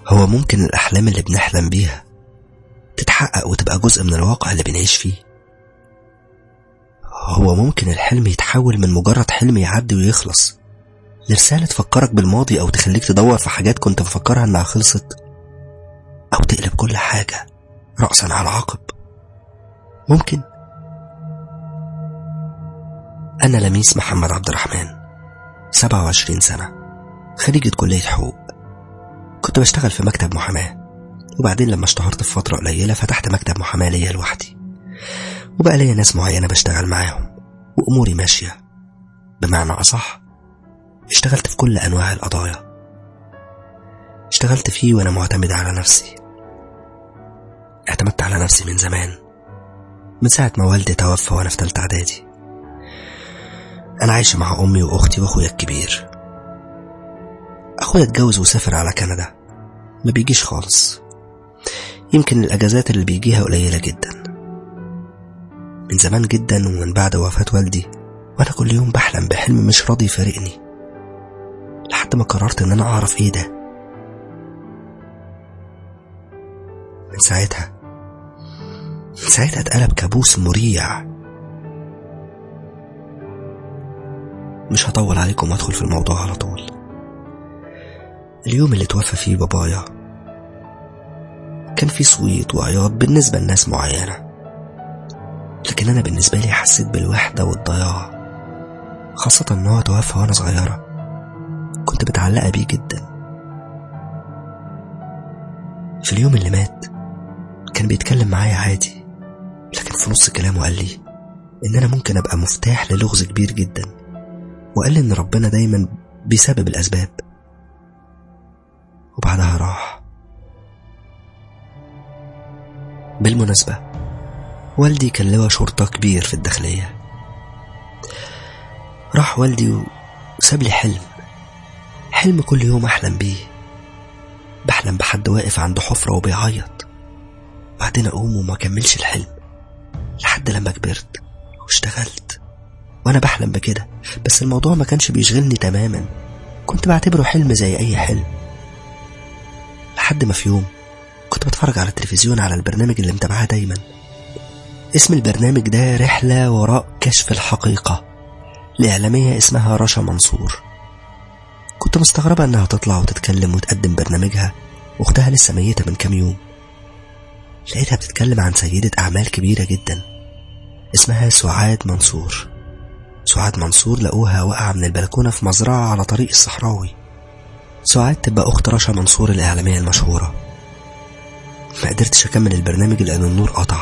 هو ممكن الأحلام اللي بنحلم بيها تتحقق وتبقى جزء من الواقع اللي بنعيش فيه هو ممكن الحلم يتحول من مجرد حلم يعدي ويخلص لرسالة تفكرك بالماضي أو تخليك تدور في حاجات كنت مفكرها إنها خلصت أو تقلب كل حاجة رأسا على عقب ممكن أنا لميس محمد عبد الرحمن 27 سنة خريجة كلية حقوق كنت بشتغل في مكتب محاماة وبعدين لما اشتهرت في فترة قليلة فتحت مكتب محاماة ليا لوحدي وبقى ليا ناس معينة بشتغل معاهم وأموري ماشية بمعنى أصح اشتغلت في كل أنواع القضايا اشتغلت فيه وأنا معتمد على نفسي اعتمدت على نفسي من زمان من ساعة ما والدي توفى وأنا في تالتة إعدادي أنا عايشة مع أمي وأختي وأخويا الكبير أخويا اتجوز وسافر على كندا ما بيجيش خالص يمكن الأجازات اللي بيجيها قليلة جدا من زمان جدا ومن بعد وفاة والدي وأنا كل يوم بحلم بحلم مش راضي يفارقني لحد ما قررت إن أنا أعرف إيه ده من ساعتها من ساعتها اتقلب كابوس مريع مش هطول عليكم وادخل في الموضوع على طول اليوم اللي توفى فيه بابايا كان في صويت وعياط بالنسبة لناس معينة لكن أنا بالنسبة لي حسيت بالوحدة والضياع خاصة إن هو توفى وأنا صغيرة كنت متعلقة بيه جدا في اليوم اللي مات كان بيتكلم معايا عادي لكن في نص كلامه قال لي إن أنا ممكن أبقى مفتاح للغز كبير جدا وقال لي إن ربنا دايما بيسبب الأسباب وبعدها راح بالمناسبة والدي كان لواء شرطة كبير في الداخلية راح والدي وساب لي حلم حلم كل يوم أحلم بيه بحلم بحد واقف عند حفرة وبيعيط بعدين أقوم وما أكملش الحلم لحد لما كبرت واشتغلت وأنا بحلم بكده بس الموضوع ما كانش بيشغلني تماما كنت بعتبره حلم زي أي حلم لحد ما في يوم كنت بتفرج على التلفزيون على البرنامج اللي متابعاه دايما اسم البرنامج ده رحلة وراء كشف الحقيقة لإعلامية اسمها رشا منصور كنت مستغربة إنها تطلع وتتكلم وتقدم برنامجها وأختها لسه ميتة من كام يوم لقيتها بتتكلم عن سيدة أعمال كبيرة جدا اسمها سعاد منصور سعاد منصور لقوها واقعة من البلكونة في مزرعة على طريق الصحراوي سعاد تبقى أخت رشا منصور الإعلامية المشهورة ما قدرتش أكمل البرنامج لأن النور قطع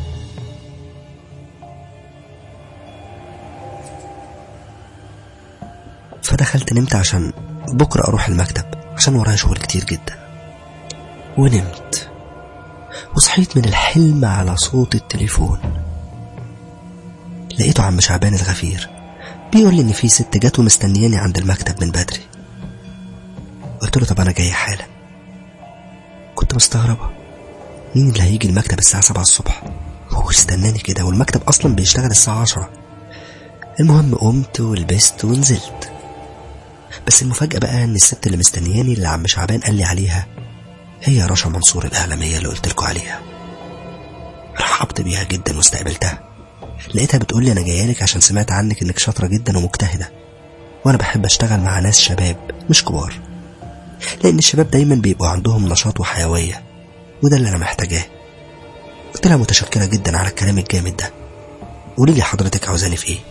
فدخلت نمت عشان بكرة أروح المكتب عشان ورايا شغل كتير جدا ونمت وصحيت من الحلم على صوت التليفون لقيته عم شعبان الغفير بيقول لي إن في ست جت ومستنياني عند المكتب من بدري قلت له طب أنا جاي حالا كنت مستغربة مين اللي هيجي المكتب الساعة سبعة الصبح هو استناني كده والمكتب أصلا بيشتغل الساعة عشرة المهم قمت ولبست ونزلت بس المفاجأة بقى إن الست اللي مستنياني اللي عم شعبان قال لي عليها هي رشا منصور الإعلامية اللي قلت لكم عليها رحبت بيها جدا واستقبلتها لقيتها بتقول لي أنا جاية لك عشان سمعت عنك إنك شاطرة جدا ومجتهدة وأنا بحب أشتغل مع ناس شباب مش كبار لأن الشباب دايما بيبقوا عندهم نشاط وحيوية وده اللي أنا محتاجاه قلت لها متشكرة جدا على الكلام الجامد ده قولي لي حضرتك عاوزاني في إيه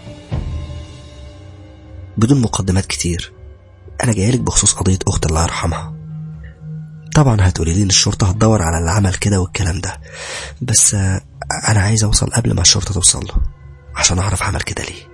بدون مقدمات كتير أنا جايلك بخصوص قضية أخت الله يرحمها طبعا هتقولي لي إن الشرطة هتدور على اللي عمل كده والكلام ده بس آه، أنا عايز أوصل قبل ما الشرطة توصل له عشان أعرف عمل كده ليه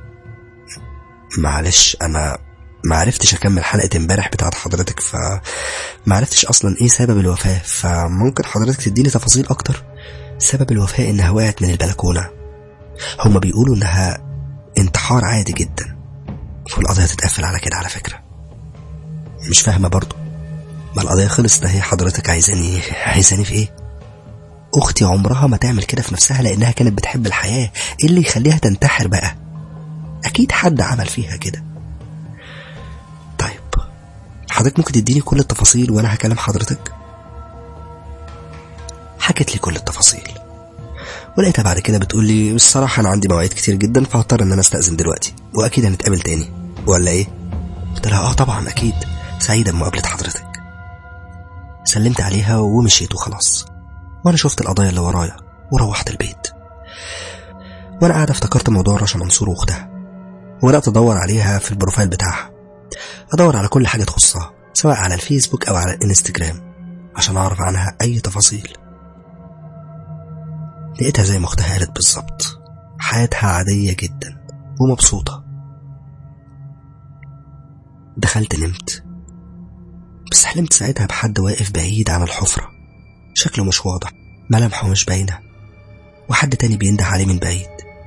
معلش أنا ما عرفتش أكمل حلقة امبارح بتاعت حضرتك فما عرفتش أصلا إيه سبب الوفاة فممكن حضرتك تديني تفاصيل أكتر سبب الوفاة إنها وقعت من البلكونة هما بيقولوا إنها انتحار عادي جدا والقضية تتقفل على كده على فكرة مش فاهمة برضو ما القضية خلصت اهي حضرتك عايزاني عايزاني في ايه اختي عمرها ما تعمل كده في نفسها لانها كانت بتحب الحياة ايه اللي يخليها تنتحر بقى اكيد حد عمل فيها كده طيب حضرتك ممكن تديني كل التفاصيل وانا هكلم حضرتك حكت لي كل التفاصيل ولقيتها بعد كده بتقول لي الصراحة أنا عندي مواعيد كتير جدا فهضطر إن أنا أستأذن دلوقتي وأكيد هنتقابل تاني ولا إيه؟ قلت لها آه طبعا أكيد سعيدة بمقابلة حضرتك سلمت عليها ومشيت وخلاص وأنا شفت القضايا اللي ورايا وروحت البيت وأنا قاعدة افتكرت موضوع رشا منصور وأختها وبدأت أدور عليها في البروفايل بتاعها أدور على كل حاجة تخصها سواء على الفيسبوك أو على الانستجرام عشان أعرف عنها أي تفاصيل لقيتها زي ما أختها قالت بالظبط حياتها عادية جدا ومبسوطة دخلت نمت بس حلمت ساعتها بحد واقف بعيد عن الحفرة شكله مش واضح ملامحه مش باينة وحد تاني بينده عليه من بعيد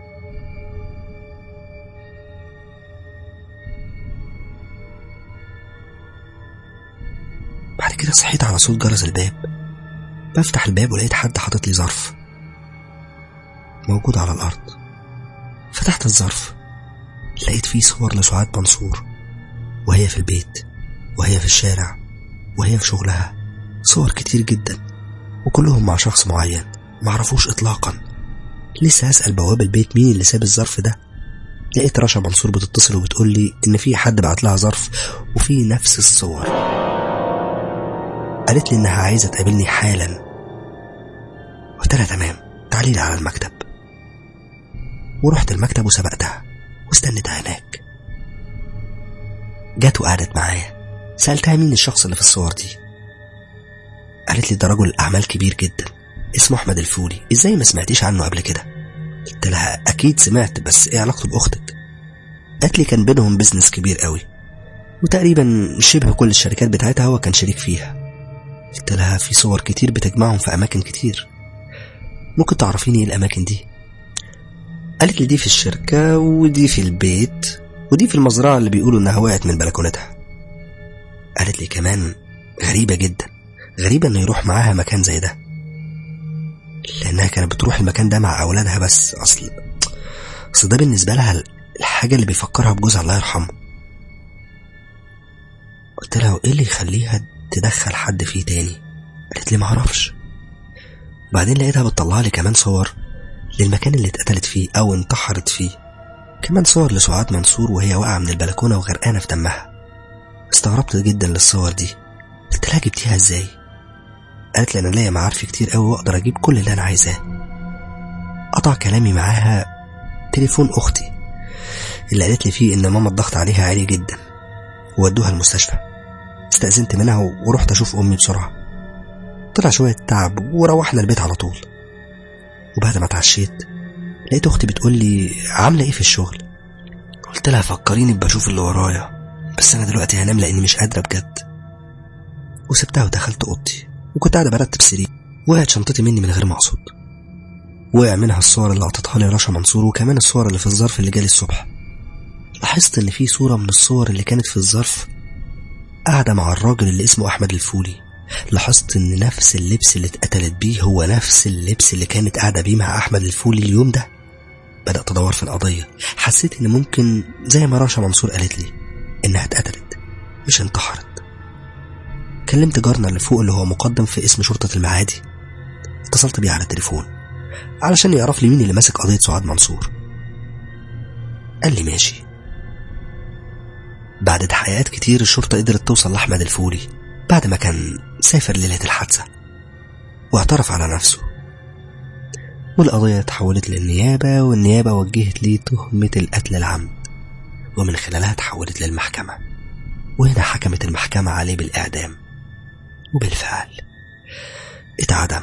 بعد كده صحيت على صوت جرس الباب بفتح الباب ولقيت حد حاطط لي ظرف موجود على الأرض فتحت الظرف لقيت فيه صور لسعاد منصور وهي في البيت وهي في الشارع وهي في شغلها صور كتير جدا وكلهم مع شخص معين معرفوش إطلاقا لسه هسأل بواب البيت مين اللي ساب الظرف ده لقيت رشا منصور بتتصل وبتقول لي إن في حد بعت لها ظرف وفي نفس الصور قالت لي إنها عايزة تقابلني حالا قلت لها تمام تعالي لي على المكتب ورحت المكتب وسبقتها واستنيتها هناك جت وقعدت معايا سألتها مين الشخص اللي في الصور دي قالت لي ده رجل أعمال كبير جدا اسمه أحمد الفولي إزاي ما سمعتيش عنه قبل كده قلت لها أكيد سمعت بس إيه علاقته بأختك قالت لي كان بينهم بيزنس كبير قوي وتقريبا شبه كل الشركات بتاعتها هو كان شريك فيها قلت لها في صور كتير بتجمعهم في أماكن كتير ممكن تعرفيني ايه الأماكن دي قالت لي دي في الشركة ودي في البيت ودي في المزرعة اللي بيقولوا إنها وقعت من بلكونتها قالت لي كمان غريبة جدا غريبة إنه يروح معاها مكان زي ده لأنها كانت بتروح المكان ده مع أولادها بس أصل أصل ده بالنسبة لها الحاجة اللي بيفكرها بجوزها الله يرحمه قلت لها إيه اللي يخليها تدخل حد فيه تاني قالت لي معرفش بعدين لقيتها بتطلع لي كمان صور للمكان اللي اتقتلت فيه أو انتحرت فيه كمان صور لسعاد منصور وهي واقعة من البلكونة وغرقانة في دمها استغربت جدا للصور دي قلت لها جبتيها ازاي قالت لي انا ليا معارفي كتير قوي واقدر اجيب كل اللي انا عايزاه قطع كلامي معاها تليفون اختي اللي قالت لي فيه ان ماما الضغط عليها عالي جدا وودوها المستشفى استأذنت منها ورحت اشوف امي بسرعة طلع شوية تعب وروحنا البيت على طول وبعد ما اتعشيت لقيت اختي بتقول لي عاملة ايه في الشغل قلت لها فكريني بشوف اللي ورايا بس انا دلوقتي هنام لاني مش قادرة بجد وسبتها ودخلت اوضتي وكنت قاعدة برتب سرير وقعت شنطتي مني من غير ما اقصد وقع منها الصور اللي عطتها لي رشا منصور وكمان الصور اللي في الظرف اللي جالي الصبح لاحظت ان في صورة من الصور اللي كانت في الظرف قاعدة مع الراجل اللي اسمه احمد الفولي لاحظت ان نفس اللبس اللي اتقتلت بيه هو نفس اللبس اللي كانت قاعدة بيه مع احمد الفولي اليوم ده بدأت ادور في القضية حسيت ان ممكن زي ما رشا منصور قالت لي انها اتقتلت مش انتحرت كلمت جارنا اللي فوق اللي هو مقدم في اسم شرطة المعادي اتصلت بيه على التليفون علشان يعرف لي مين اللي ماسك قضية سعاد منصور قال لي ماشي بعد تحقيقات كتير الشرطة قدرت توصل لأحمد الفولي بعد ما كان سافر ليلة الحادثة واعترف على نفسه والقضية تحولت للنيابة والنيابة وجهت لي تهمة القتل العمد ومن خلالها تحولت للمحكمة وهنا حكمت المحكمة عليه بالإعدام وبالفعل اتعدم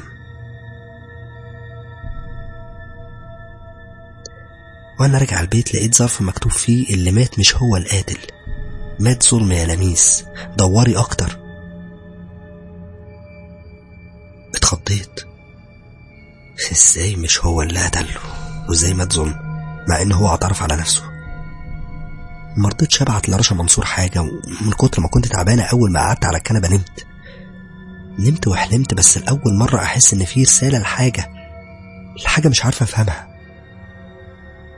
وانا راجع البيت لقيت ظرف مكتوب فيه اللي مات مش هو القاتل مات ظلم يا لميس دوري اكتر اتخضيت ازاي مش هو اللي قتله وازاي مات ظلم مع ان هو اعترف على نفسه مرضتش ابعت لرشا منصور حاجه ومن كتر ما كنت تعبانه اول ما قعدت على الكنبه نمت نمت وحلمت بس لأول مرة أحس إن في رسالة لحاجة لحاجة مش عارفة أفهمها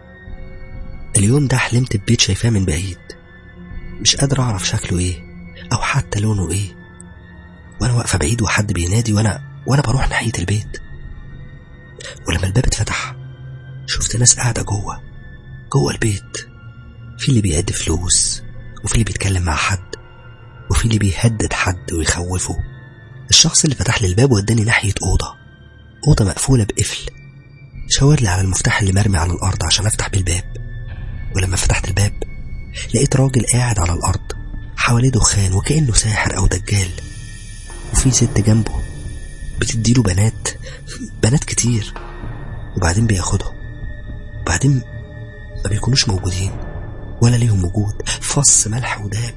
اليوم ده حلمت ببيت شايفاه من بعيد مش قادر أعرف شكله إيه أو حتى لونه إيه وأنا واقفة بعيد وحد بينادي وأنا وأنا بروح ناحية البيت ولما الباب اتفتح شفت ناس قاعدة جوه جوه البيت في اللي بيعد فلوس وفي اللي بيتكلم مع حد وفي اللي بيهدد حد ويخوفه الشخص اللي فتح لي الباب وداني ناحية أوضة أوضة مقفولة بقفل شاور لي على المفتاح اللي مرمي على الأرض عشان أفتح بالباب ولما فتحت الباب لقيت راجل قاعد على الأرض حواليه دخان وكأنه ساحر أو دجال وفي ست جنبه بتديله بنات بنات كتير وبعدين بياخدهم وبعدين ما بيكونوش موجودين ولا ليهم وجود فص ملح وداب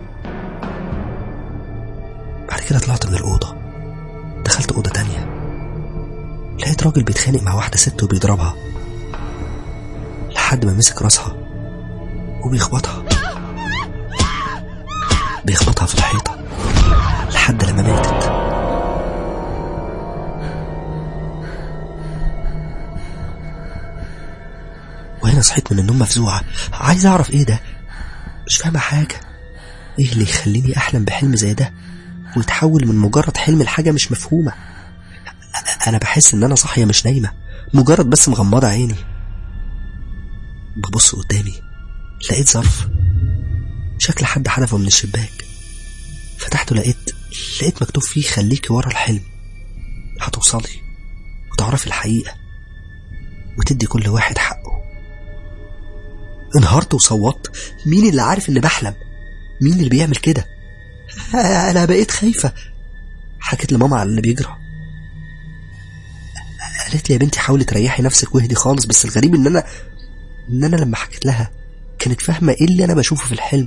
بعد كده طلعت من الأوضة دخلت أوضة تانية لقيت راجل بيتخانق مع واحدة ست وبيضربها لحد ما مسك راسها وبيخبطها بيخبطها في الحيطة لحد لما ماتت وهنا صحيت من النوم مفزوعة عايز أعرف إيه ده مش فاهمة حاجة إيه اللي يخليني أحلم بحلم زي ده ويتحول من مجرد حلم لحاجة مش مفهومة أنا بحس إن أنا صاحية مش نايمة مجرد بس مغمضة عيني ببص قدامي لقيت ظرف شكل حد حدفه من الشباك فتحته لقيت لقيت مكتوب فيه خليكي ورا الحلم هتوصلي وتعرفي الحقيقة وتدي كل واحد حقه انهارت وصوت مين اللي عارف اني بحلم مين اللي بيعمل كده انا بقيت خايفة حكيت لماما على اللي بيجرى قالت لي يا بنتي حاولي تريحي نفسك واهدي خالص بس الغريب ان انا ان انا لما حكيت لها كانت فاهمة ايه اللي انا بشوفه في الحلم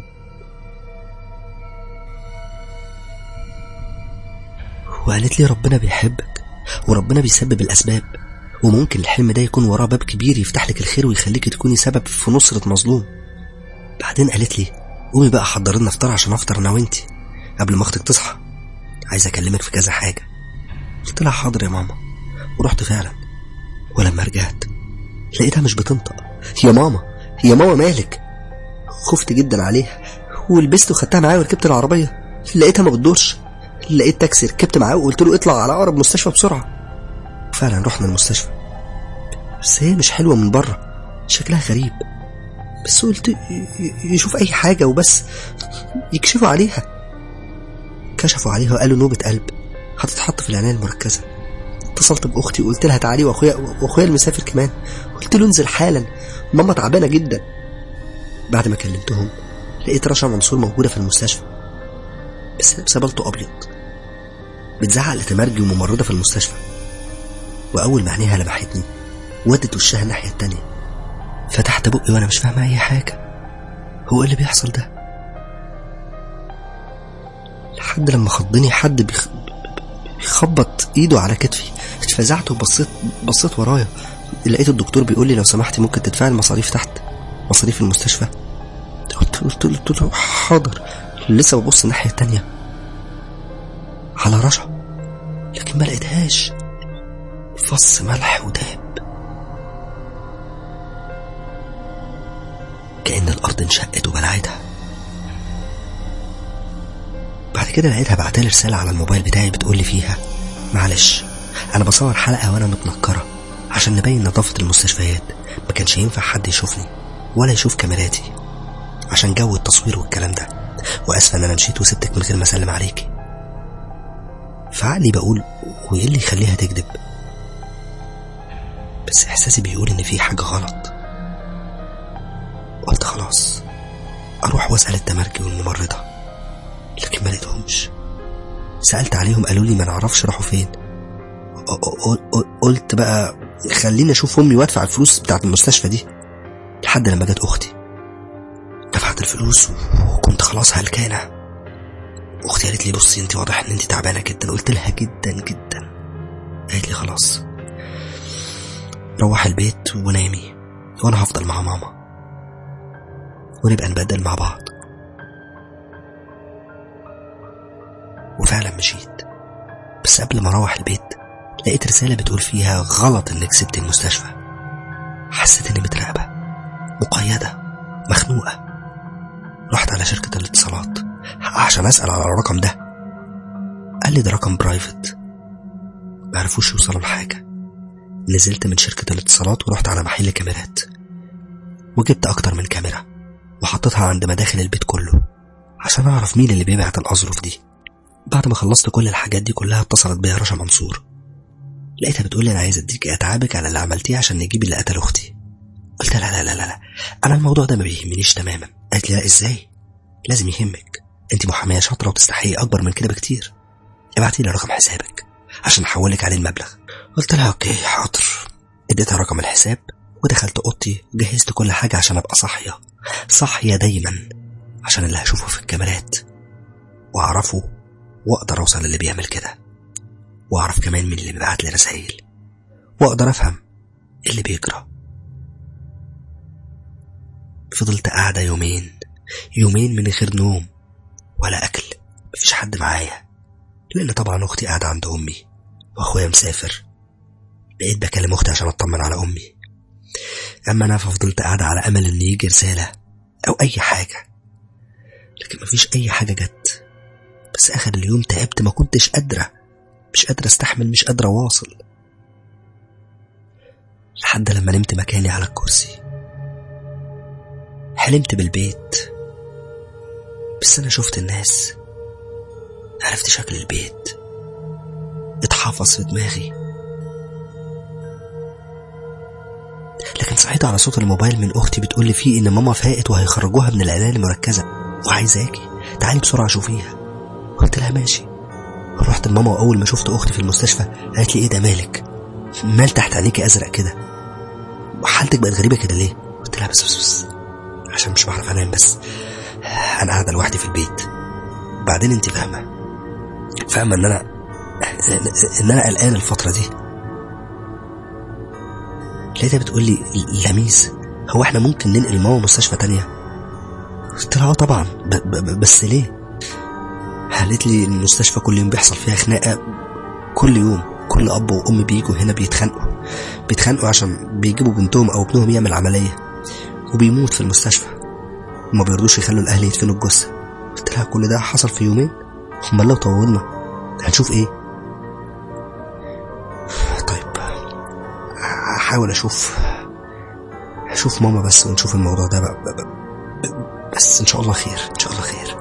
وقالت لي ربنا بيحبك وربنا بيسبب الاسباب وممكن الحلم ده يكون وراه باب كبير يفتح لك الخير ويخليك تكوني سبب في نصرة مظلوم بعدين قالت لي قومي بقى حضر لنا فطار عشان افطر انا وانتي قبل ما اختك تصحى عايز اكلمك في كذا حاجة قلت لها حاضر يا ماما ورحت فعلا ولما رجعت لقيتها مش بتنطق يا ماما يا ماما مالك خفت جدا عليها ولبست وخدتها معايا وركبت العربية لقيتها ما بتدورش لقيت تاكسي ركبت معاه وقلت له اطلع على اقرب مستشفى بسرعة فعلا رحنا المستشفى بس هي مش حلوة من بره شكلها غريب بس قلت يشوف اي حاجة وبس يكشفوا عليها كشفوا عليها وقالوا نوبة قلب هتتحط في العناية المركزة اتصلت باختي وقلت لها تعالي واخويا واخويا المسافر كمان قلت له انزل حالا ماما تعبانه جدا بعد ما كلمتهم لقيت رشا منصور موجوده في المستشفى بس لابسه بلطو ابيض بتزعق لتمرجي وممرضه في المستشفى واول ما عينيها لمحتني ودت وشها الناحيه التانية فتحت بقي وانا مش فاهمه اي حاجه هو ايه اللي بيحصل ده لحد لما خضني حد بيخ... بيخبط ايده على كتفي اتفزعت وبصيت بصيت ورايا لقيت الدكتور بيقول لي لو سمحتي ممكن تدفعي المصاريف تحت مصاريف المستشفى قلت قلت له قلت له حاضر لسه ببص الناحيه التانية على رشا لكن ما لقيتهاش فص ملح وداب كأن الأرض انشقت وبلعتها بعد كده لقيتها بعتلي رسالة على الموبايل بتاعي بتقول لي فيها معلش أنا بصور حلقة وأنا متنكرة عشان نبين نظافة المستشفيات ما كانش ينفع حد يشوفني ولا يشوف كاميراتي عشان جو التصوير والكلام ده وأسفة إن أنا مشيت وسبتك من غير ما أسلم عليكي فعقلي بقول وإيه اللي يخليها تكذب بس إحساسي بيقول إن في حاجة غلط قلت خلاص أروح وأسأل التمرجي والممرضة لكن ما لقيتهمش سألت عليهم قالوا لي ما نعرفش راحوا فين قلت بقى خليني اشوف امي وادفع الفلوس بتاعت المستشفى دي لحد لما جت اختي دفعت الفلوس وكنت خلاص هلكانه اختي قالت لي بصي انت واضح ان انت تعبانه جدا قلت لها جدا جدا قالت لي خلاص روح البيت ونامي وانا هفضل مع ماما ونبقى نبدل مع بعض وفعلا مشيت بس قبل ما اروح البيت لقيت رسالة بتقول فيها غلط انك سبت المستشفى حسيت اني متراقبة مقيدة مخنوقة رحت على شركة الاتصالات عشان أسأل على الرقم ده قال لي ده رقم برايفت معرفوش يوصلوا لحاجة نزلت من شركة الاتصالات ورحت على محل كاميرات وجبت أكتر من كاميرا وحطيتها عند مداخل البيت كله عشان أعرف مين اللي بيبعت الأظرف دي بعد ما خلصت كل الحاجات دي كلها اتصلت بيا رشا منصور لقيتها بتقول لي أنا عايز أديك أتعابك على اللي عملتيه عشان نجيب اللي قتل أختي قلت لا لا لا لا لا أنا الموضوع ده ما بيهمنيش تماما قالت لي لا إزاي لازم يهمك أنت محامية شاطرة وتستحقي أكبر من كده بكتير ابعتي لي رقم حسابك عشان أحولك عليه المبلغ قلت لها أوكي حاضر اديتها رقم الحساب ودخلت اوضتي وجهزت كل حاجة عشان ابقى صاحية صاحية دايما عشان اللي هشوفه في الكاميرات واعرفه واقدر اوصل للي بيعمل كده واعرف كمان مين اللي بيبعت لي رسايل واقدر افهم إيه اللي بيجرى فضلت قاعدة يومين يومين من غير نوم ولا أكل مفيش حد معايا لأن طبعا أختي قاعدة عند أمي وأخويا مسافر بقيت بكلم أختي عشان أطمن على أمي أما أنا ففضلت قاعدة على أمل إن يجي رسالة أو أي حاجة لكن مفيش أي حاجة جت بس آخر اليوم تعبت ما كنتش قادرة مش قادرة استحمل مش قادرة أواصل لحد لما نمت مكاني على الكرسي حلمت بالبيت بس أنا شفت الناس عرفت شكل البيت اتحفظ في دماغي لكن صحيت على صوت الموبايل من أختي بتقول لي فيه إن ماما فاقت وهيخرجوها من العناية المركزة وعايزاكي تعالي بسرعة شوفيها قلت لها ماشي رحت لماما وأول ما شفت أختي في المستشفى قالت لي إيه ده مالك مال تحت عينيكي أزرق كده وحالتك بقت غريبة كده ليه قلت لها بس بس بس عشان مش بعرف أنام بس أنا قاعدة لوحدي في البيت بعدين أنت فاهمة فاهمة إن أنا إن أنا قلقان الفترة دي لقيتها بتقول لي لميس هو احنا ممكن ننقل ماما مستشفى تانية قلت لها اه طبعا ب ب بس ليه قالت لي المستشفى كل يوم بيحصل فيها خناقة كل يوم كل أب وأم بيجوا هنا بيتخانقوا بيتخانقوا عشان بيجيبوا بنتهم أو ابنهم يعمل عملية وبيموت في المستشفى وما بيرضوش يخلوا الأهل يدفنوا الجثة قلت لها كل ده حصل في يومين أمال لو طولنا هنشوف إيه طيب هحاول أشوف أشوف ماما بس ونشوف الموضوع ده بقى بس إن شاء الله خير إن شاء الله خير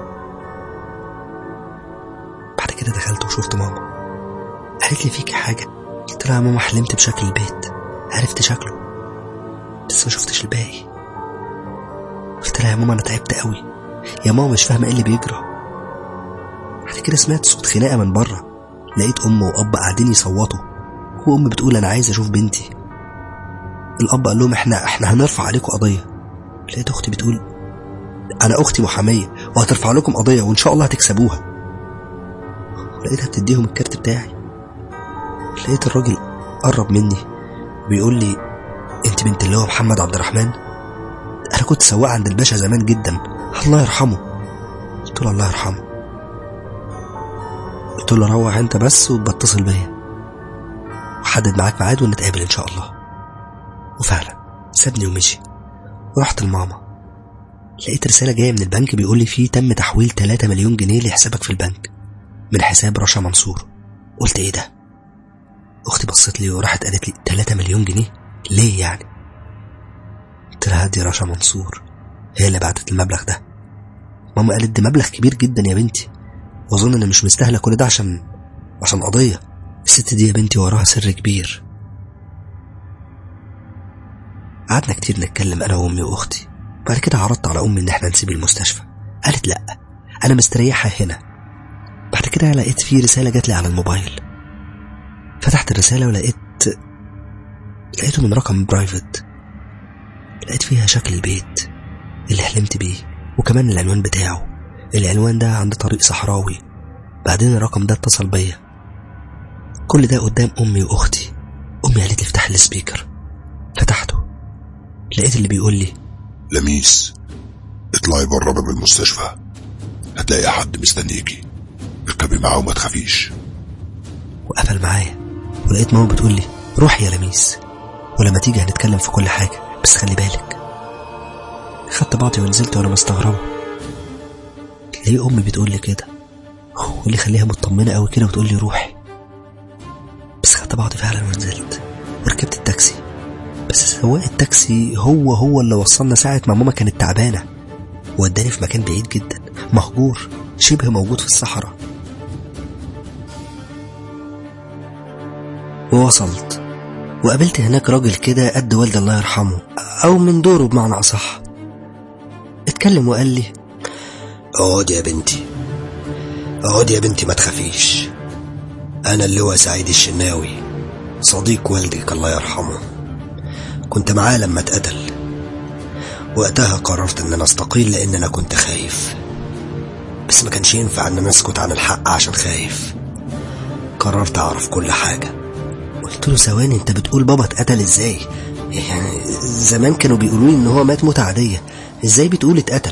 بعد كده دخلت وشفت ماما قالت لي فيكي حاجة قلت لها ماما حلمت بشكل البيت عرفت شكله بس ما شفتش الباقي قلت لها يا ماما أنا تعبت قوي يا ماما مش فاهمة إيه اللي بيجرى بعد كده سمعت صوت خناقة من بره لقيت أم وأب قاعدين يصوتوا وأم بتقول أنا عايز أشوف بنتي الأب قال لهم إحنا إحنا هنرفع عليكم قضية لقيت أختي بتقول أنا أختي محامية وهترفع لكم قضية وإن شاء الله هتكسبوها لقيتها بتديهم الكارت بتاعي لقيت الراجل قرب مني بيقول لي انت بنت اللي هو محمد عبد الرحمن انا كنت سواق عند الباشا زمان جدا الله يرحمه قلت له الله يرحمه قلت له روح انت بس وبتصل بيا وحدد معاك ميعاد ونتقابل ان شاء الله وفعلا سابني ومشي ورحت لماما لقيت رسالة جاية من البنك بيقول لي فيه تم تحويل 3 مليون جنيه لحسابك في البنك من حساب رشا منصور قلت ايه ده اختي بصت لي وراحت قالت لي 3 مليون جنيه ليه يعني قلت لها دي رشا منصور هي اللي بعتت المبلغ ده ماما قالت ده مبلغ كبير جدا يا بنتي واظن ان مش مستاهله كل ده عشان عشان قضيه الست دي يا بنتي وراها سر كبير قعدنا كتير نتكلم انا وامي واختي بعد كده عرضت على امي ان احنا نسيب المستشفى قالت لا انا مستريحه هنا بعد كده لقيت في رساله جات لي على الموبايل فتحت الرساله ولقيت لقيته من رقم برايفت لقيت فيها شكل البيت اللي حلمت بيه وكمان العنوان بتاعه العنوان ده عند طريق صحراوي بعدين الرقم ده اتصل بيا كل ده قدام امي واختي امي قالت لي افتح السبيكر فتحته لقيت اللي بيقول لي لميس اطلعي بره باب المستشفى هتلاقي حد مستنيكي اركبي معاه وما تخافيش وقفل معايا ولقيت ماما بتقول لي روح يا لميس ولما تيجي هنتكلم في كل حاجة بس خلي بالك خدت بعضي ونزلت وانا مستغربة ليه امي بتقول لي كده واللي خليها مطمنه قوي كده وتقول لي روحي بس خدت بعضي فعلا ونزلت وركبت التاكسي بس سواق التاكسي هو هو اللي وصلنا ساعة ما ماما كانت تعبانة وداني في مكان بعيد جدا مهجور شبه موجود في الصحراء ووصلت وقابلت هناك راجل كده قد والدي الله يرحمه أو من دوره بمعنى أصح اتكلم وقال لي اقعدي يا بنتي اقعدي يا بنتي ما تخافيش انا اللواء سعيد الشناوي صديق والدك الله يرحمه كنت معاه لما اتقتل وقتها قررت ان انا استقيل لان انا كنت خايف بس ما كانش ينفع ان انا اسكت عن الحق عشان خايف قررت اعرف كل حاجه قلت له ثواني انت بتقول بابا اتقتل ازاي يعني زمان كانوا بيقولوا لي ان هو مات موتة عادية ازاي بتقول اتقتل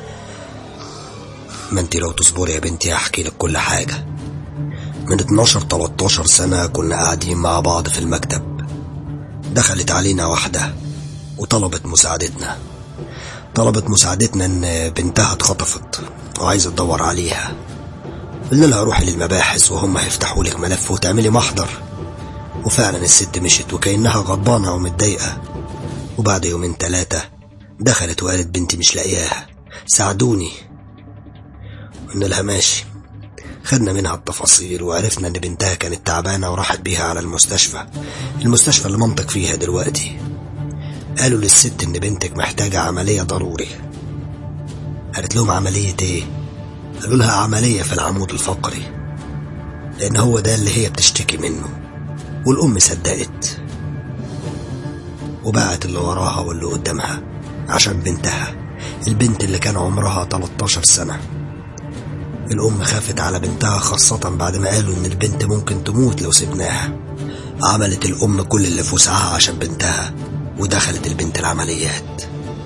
ما انت لو تصبري يا بنتي هحكي لك كل حاجة من 12 13 سنة كنا قاعدين مع بعض في المكتب دخلت علينا واحدة وطلبت مساعدتنا طلبت مساعدتنا ان بنتها اتخطفت وعايزة تدور عليها قلنا لها روحي للمباحث وهم هيفتحوا لك ملف وتعملي محضر وفعلا الست مشت وكأنها غضبانة ومتضايقة وبعد يومين تلاتة دخلت وقالت بنتي مش لاقياها ساعدوني قلنا لها ماشي خدنا منها التفاصيل وعرفنا ان بنتها كانت تعبانة وراحت بيها على المستشفى المستشفى اللي مامتك فيها دلوقتي قالوا للست ان بنتك محتاجة عملية ضروري قالت لهم عملية ايه قالوا لها عملية في العمود الفقري لان هو ده اللي هي بتشتكي منه والأم صدقت وباعت اللي وراها واللي قدامها عشان بنتها البنت اللي كان عمرها 13 سنة الأم خافت على بنتها خاصة بعد ما قالوا إن البنت ممكن تموت لو سبناها عملت الأم كل اللي في وسعها عشان بنتها ودخلت البنت العمليات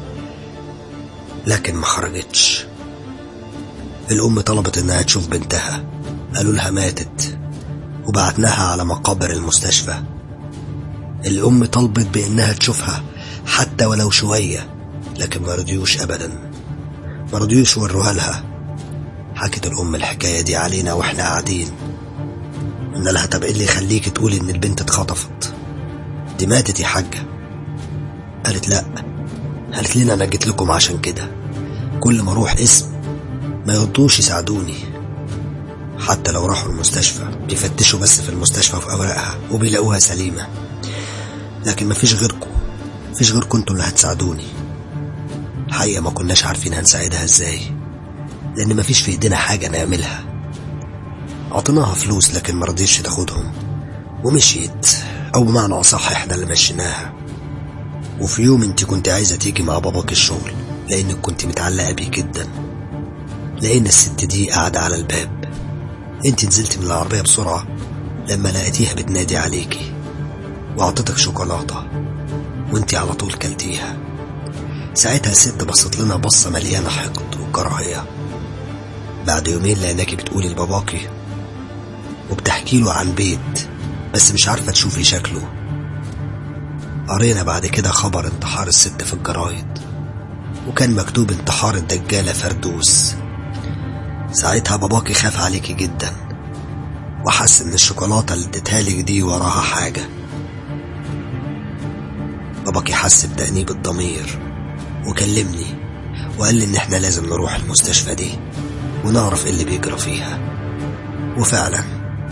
لكن ما خرجتش الأم طلبت إنها تشوف بنتها قالوا لها ماتت وبعتناها على مقابر المستشفى الأم طلبت بإنها تشوفها حتى ولو شوية لكن ما رضيوش أبدا ما رضيوش وروها لها حكت الأم الحكاية دي علينا وإحنا قاعدين قلنا لها طب إيه اللي يخليك تقولي إن البنت اتخطفت دي ماتت يا حاجة قالت لأ قالت لنا أنا جيت لكم عشان كده كل ما أروح اسم ما يرضوش يساعدوني حتى لو راحوا المستشفى بيفتشوا بس في المستشفى في أوراقها وبيلاقوها سليمة لكن مفيش غيركم مفيش غيركم انتوا اللي هتساعدوني الحقيقة ما كناش عارفين هنساعدها ازاي لأن مفيش في ايدينا حاجة نعملها عطيناها فلوس لكن مرضيتش تاخدهم ومشيت أو بمعنى أصح احنا اللي مشيناها وفي يوم انت كنت عايزة تيجي مع باباك الشغل لأنك كنت متعلقة بيه جدا لقينا الست دي قاعدة على الباب انت نزلت من العربية بسرعة لما لقيتيها بتنادي عليكي وعطتك شوكولاتة وانت على طول كلتيها ساعتها الست بصت لنا بصة مليانة حقد وكراهية بعد يومين لقيناكي بتقولي لباباكي وبتحكي له عن بيت بس مش عارفة تشوفي شكله قرينا بعد كده خبر انتحار الست في الجرايد وكان مكتوب انتحار الدجالة فردوس ساعتها باباكي خاف عليكي جدا وحس ان الشوكولاتة اللي اديتها لك دي وراها حاجة باباكي حس بتأنيب الضمير وكلمني وقال لي ان احنا لازم نروح المستشفى دي ونعرف ايه اللي بيجرى فيها وفعلا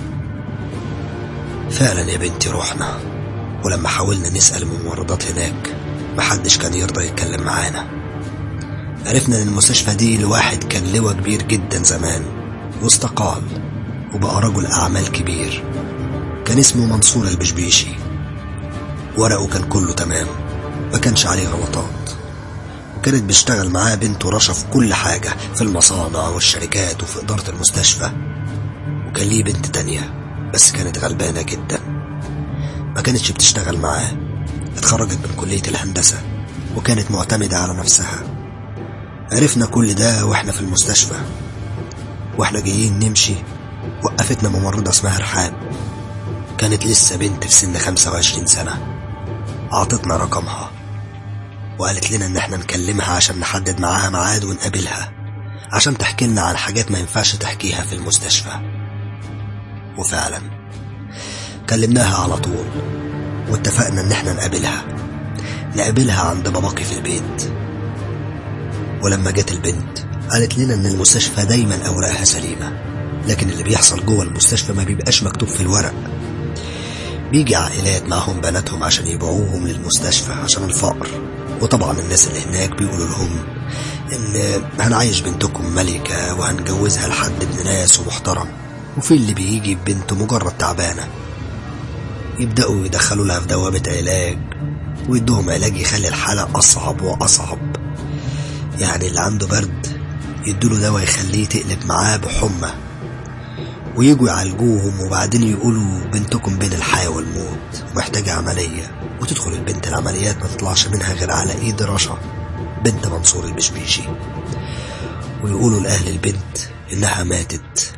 فعلا يا بنتي روحنا ولما حاولنا نسأل الممرضات هناك محدش كان يرضى يتكلم معانا عرفنا ان المستشفى دي لواحد كان لواء كبير جدا زمان واستقال وبقى رجل اعمال كبير كان اسمه منصور البشبيشي ورقه كان كله تمام ما كانش عليه غلطات وكانت بيشتغل معاه بنته رشا في كل حاجة في المصانع والشركات وفي إدارة المستشفى وكان ليه بنت تانية بس كانت غلبانة جدا ما كانتش بتشتغل معاه اتخرجت من كلية الهندسة وكانت معتمدة على نفسها عرفنا كل ده واحنا في المستشفى واحنا جايين نمشي وقفتنا ممرضة اسمها رحاب كانت لسه بنت في سن 25 سنة عطتنا رقمها وقالت لنا ان احنا نكلمها عشان نحدد معاها ميعاد ونقابلها عشان تحكي لنا عن حاجات ما ينفعش تحكيها في المستشفى وفعلا كلمناها على طول واتفقنا ان احنا نقابلها نقابلها عند باباكي في البيت ولما جت البنت قالت لنا ان المستشفى دايما اوراقها سليمه لكن اللي بيحصل جوه المستشفى ما بيبقاش مكتوب في الورق بيجي عائلات معهم بناتهم عشان يبيعوهم للمستشفى عشان الفقر وطبعا الناس اللي هناك بيقولوا لهم ان هنعيش بنتكم ملكة وهنجوزها لحد ابن ناس ومحترم وفي اللي بيجي بنته مجرد تعبانة يبدأوا يدخلوا لها في دوامة علاج ويدوهم علاج يخلي الحالة أصعب وأصعب يعني اللي عنده برد يدوله دواء يخليه تقلب معاه بحمى ويجوا يعالجوهم وبعدين يقولوا بنتكم بين الحياة والموت ومحتاجة عملية وتدخل البنت العمليات ما تطلعش منها غير على ايد رشا بنت منصور البشبيشي ويقولوا لأهل البنت إنها ماتت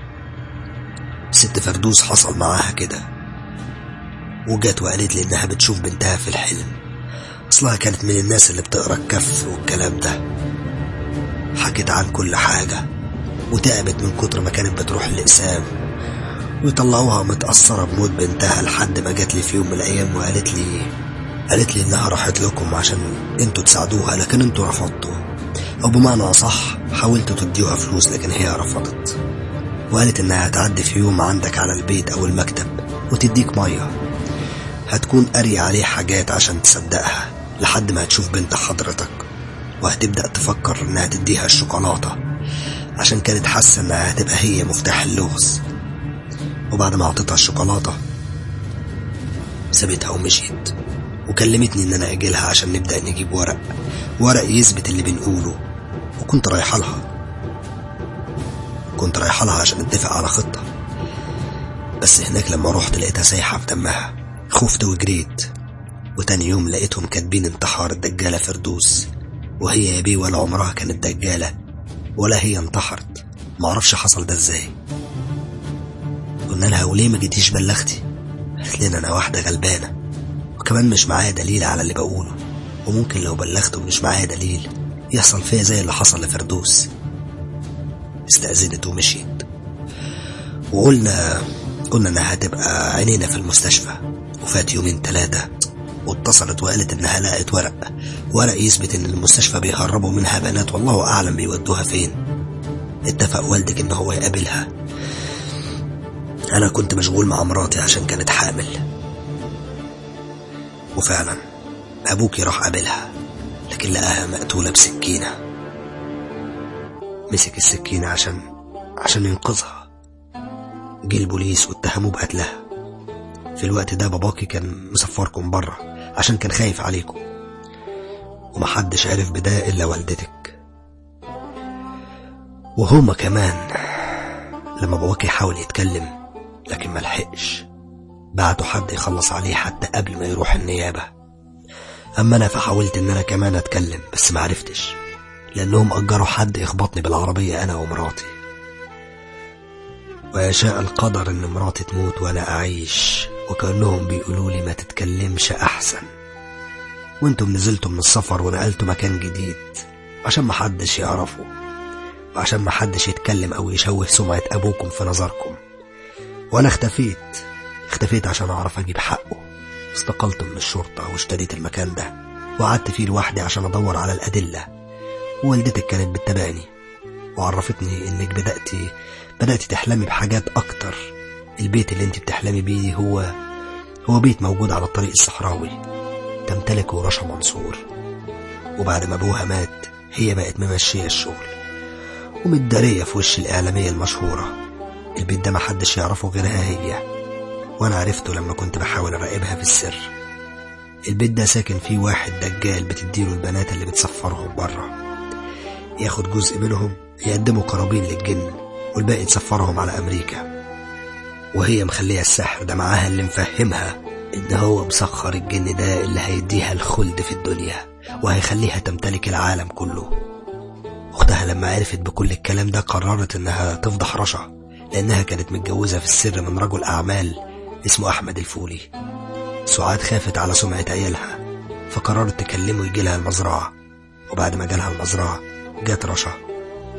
ست فردوس حصل معاها كده وجت وقالت لي إنها بتشوف بنتها في الحلم أصلها كانت من الناس اللي بتقرا الكف والكلام ده حكت عن كل حاجة وتعبت من كتر ما كانت بتروح الأقسام ويطلعوها متأثرة بموت بنتها لحد ما جات لي في يوم من الأيام وقالت لي قالت لي إنها راحت لكم عشان انتوا تساعدوها لكن انتوا رفضتوا أو بمعنى أصح حاولتوا تديوها فلوس لكن هي رفضت وقالت إنها هتعدي في يوم عندك على البيت أو المكتب وتديك مية هتكون قارية عليه حاجات عشان تصدقها لحد ما هتشوف بنت حضرتك وهتبدأ تفكر إنها تديها الشوكولاتة عشان كانت حاسة إنها هتبقى هي مفتاح اللغز وبعد ما أعطيتها الشوكولاتة سابتها ومشيت وكلمتني إن أنا أجيلها عشان نبدأ نجيب ورق ورق يثبت اللي بنقوله وكنت رايحة لها كنت رايحة لها عشان نتفق على خطة بس هناك لما رحت لقيتها سايحة في دمها خفت وجريت وتاني يوم لقيتهم كاتبين انتحار الدجالة فردوس وهي يا بيه ولا عمرها كانت دجالة ولا هي انتحرت معرفش حصل ده ازاي قلنا لها وليه ما جيتيش بلغتي قالت لنا انا واحدة غلبانة وكمان مش معايا دليل على اللي بقوله وممكن لو بلغت ومش معايا دليل يحصل فيا زي اللي حصل لفردوس استأذنت ومشيت وقلنا قلنا انها هتبقى عينينا في المستشفى وفات يومين ثلاثة واتصلت وقالت انها لقت ورق ورق يثبت ان المستشفى بيهربوا منها بنات والله اعلم بيودوها فين اتفق والدك ان هو يقابلها انا كنت مشغول مع مراتي عشان كانت حامل وفعلا ابوكي راح قابلها لكن لقاها مقتولة بسكينة مسك السكينة عشان عشان ينقذها جه البوليس واتهموه بقتلها في الوقت ده باباكي كان مسفركم بره عشان كان خايف عليكم ومحدش عرف بده إلا والدتك وهما كمان لما باباكي حاول يتكلم لكن ملحقش بعتوا حد يخلص عليه حتى قبل ما يروح النيابة أما أنا فحاولت إن أنا كمان أتكلم بس معرفتش لأنهم أجروا حد يخبطني بالعربية أنا ومراتي ويشاء القدر إن مراتي تموت وأنا أعيش وكأنهم بيقولوا لي ما تتكلمش أحسن وانتم نزلتوا من السفر ونقلتوا مكان جديد عشان محدش يعرفه وعشان محدش يتكلم أو يشوه سمعة أبوكم في نظركم وأنا اختفيت اختفيت عشان أعرف أجيب حقه استقلت من الشرطة واشتريت المكان ده وقعدت فيه لوحدي عشان أدور على الأدلة ووالدتك كانت بتتابعني وعرفتني إنك بدأتي بدأتي تحلمي بحاجات أكتر البيت اللي انت بتحلمي بيه هو هو بيت موجود على الطريق الصحراوي تمتلكه رشا منصور وبعد ما ابوها مات هي بقت ممشية الشغل ومتدارية في وش الإعلامية المشهورة البيت ده محدش يعرفه غيرها هي وأنا عرفته لما كنت بحاول أراقبها في السر البيت ده ساكن فيه واحد دجال بتديله البنات اللي بتسفرهم بره ياخد جزء منهم يقدموا قرابين للجن والباقي تسفرهم على أمريكا وهي مخلية السحر ده معاها اللي مفهمها إن هو مسخر الجن ده اللي هيديها الخلد في الدنيا وهيخليها تمتلك العالم كله أختها لما عرفت بكل الكلام ده قررت إنها تفضح رشا لأنها كانت متجوزة في السر من رجل أعمال اسمه أحمد الفولي سعاد خافت على سمعة عيالها فقررت تكلمه يجي لها المزرعة وبعد ما جالها المزرعة جات رشا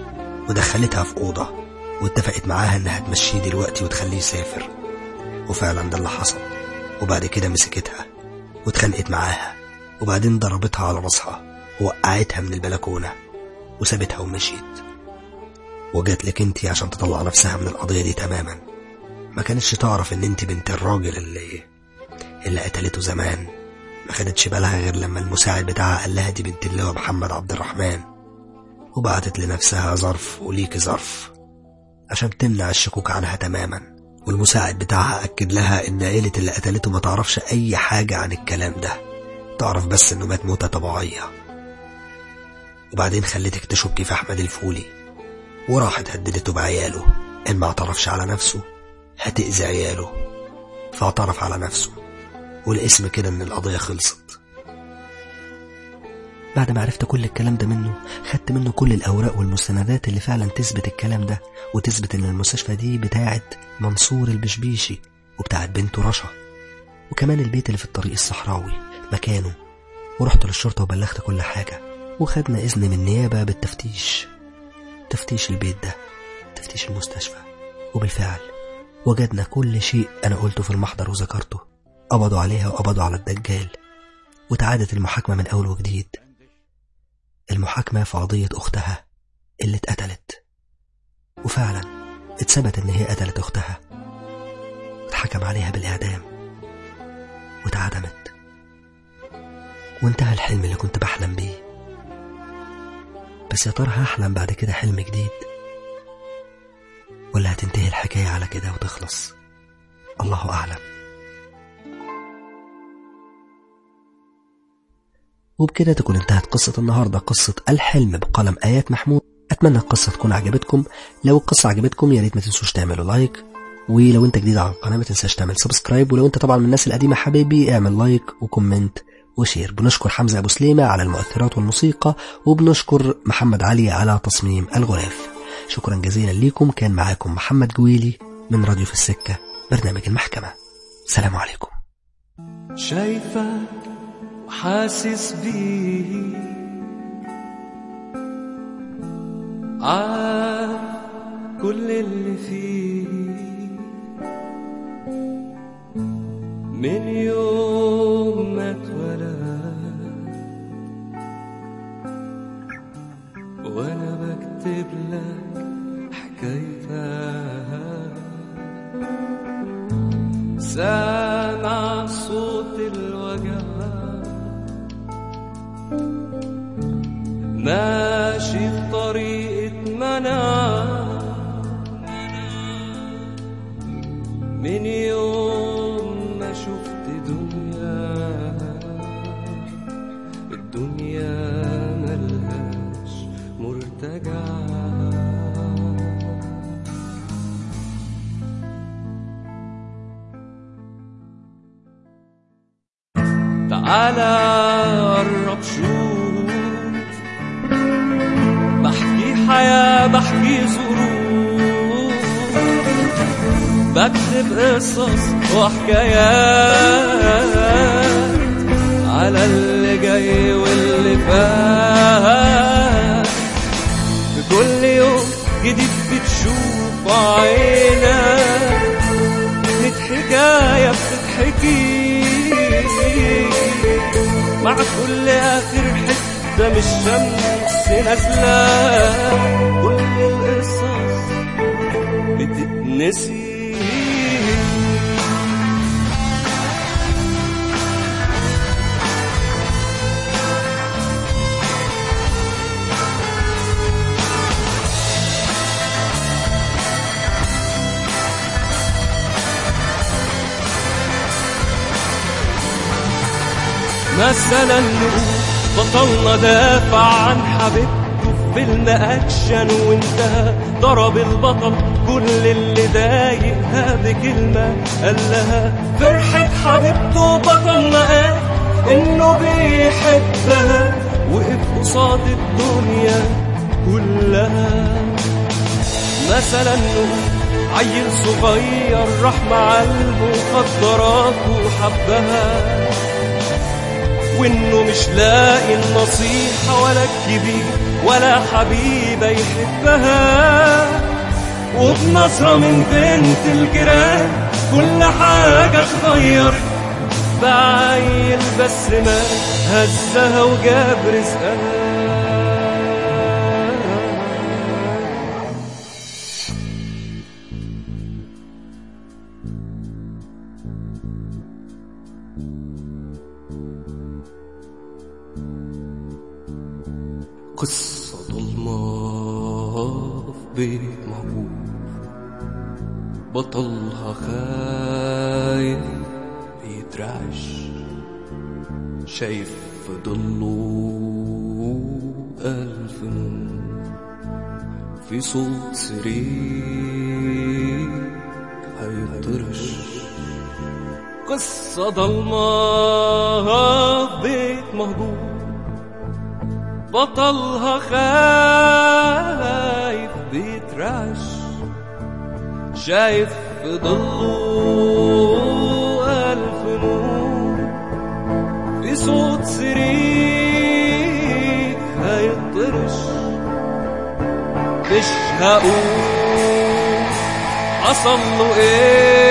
ودخلتها في أوضة واتفقت معاها إنها تمشيه دلوقتي وتخليه يسافر وفعلا ده اللي حصل وبعد كده مسكتها واتخانقت معاها وبعدين ضربتها على راسها ووقعتها من البلكونة وسابتها ومشيت وجات لك انت عشان تطلع نفسها من القضية دي تماما ما كانتش تعرف ان انت بنت الراجل اللي اللي قتلته زمان ما خدتش بالها غير لما المساعد بتاعها قال لها دي بنت اللواء محمد عبد الرحمن وبعتت لنفسها ظرف وليك ظرف عشان تمنع الشكوك عنها تماما والمساعد بتاعها أكد لها إن عيلة اللي قتلته ما تعرفش أي حاجة عن الكلام ده تعرف بس إنه مات موتة طبيعية وبعدين خلتك تشكي في أحمد الفولي وراحت هددته بعياله إن ما اعترفش على نفسه هتأذي عياله فاعترف على نفسه والاسم كده إن القضية خلصت بعد ما عرفت كل الكلام ده منه خدت منه كل الأوراق والمستندات اللي فعلا تثبت الكلام ده وتثبت إن المستشفى دي بتاعت منصور البشبيشي وبتاعت بنته رشا وكمان البيت اللي في الطريق الصحراوي مكانه ورحت للشرطة وبلغت كل حاجة وخدنا إذن من النيابة بالتفتيش تفتيش البيت ده تفتيش المستشفى وبالفعل وجدنا كل شيء أنا قلته في المحضر وذكرته قبضوا عليها وقبضوا على الدجال وتعادت المحاكمة من أول وجديد المحاكمة في قضية أختها اللي اتقتلت وفعلا اتثبت إن هي قتلت أختها اتحكم عليها بالإعدام واتعدمت وانتهى الحلم اللي كنت بحلم بيه بس يا ترى هحلم بعد كده حلم جديد ولا هتنتهي الحكاية على كده وتخلص الله أعلم وبكده تكون انتهت قصة النهاردة قصة الحلم بقلم آيات محمود أتمنى القصة تكون عجبتكم لو القصة عجبتكم يا ريت ما تنسوش تعملوا لايك ولو انت جديد على القناة ما تنساش تعمل سبسكرايب ولو انت طبعا من الناس القديمة حبيبي اعمل لايك وكومنت وشير بنشكر حمزة أبو سليمة على المؤثرات والموسيقى وبنشكر محمد علي على تصميم الغلاف شكرا جزيلا ليكم كان معاكم محمد جويلي من راديو في السكة برنامج المحكمة سلام عليكم شايفك وحاسس بيه عارف كل اللي فيه من يوم ما اتولد وانا بكتب لك حكايتها سامع صوت الوجع ماشي في طريقة منع من يوم ما شفت دنيا الدنيا ملهاش مرتجع تعالى قرب شوف بحكي حياة بحكي ظروف بكتب قصص وحكايات على اللي جاي واللي فات في كل يوم جديد بتشوف عينك ميت حكاية بتتحكي مع كل آخر حتة من الشمس نازلة كل القصص بتتنسي مثلا نقول بطلنا دافع عن حبيبته في فيلم اكشن وانتهى ضرب البطل كل اللي ضايقها بكلمة قال لها فرحة حبيبته بطلنا قال انه بيحبها وقف قصاد الدنيا كلها مثلا نقول عيل صغير راح مع المخدرات وحبها وانه مش لاقي النصيحة ولا الكبير ولا حبيبة يحبها وبنظرة من بنت الجيران كل حاجة اتغيرت بعيل بس ما هزها وجاب رزقها قصة ضلمة في بيت مهجور بطلها خايف بيترعش شايف في ضله ألف نور في صوت سرير هيطرش قصة ضلمة في بيت مهجور بطلها خايف بيترعش شايف في ضله ألف نور في صوت سرير هيطرش مش هقول حصل له ايه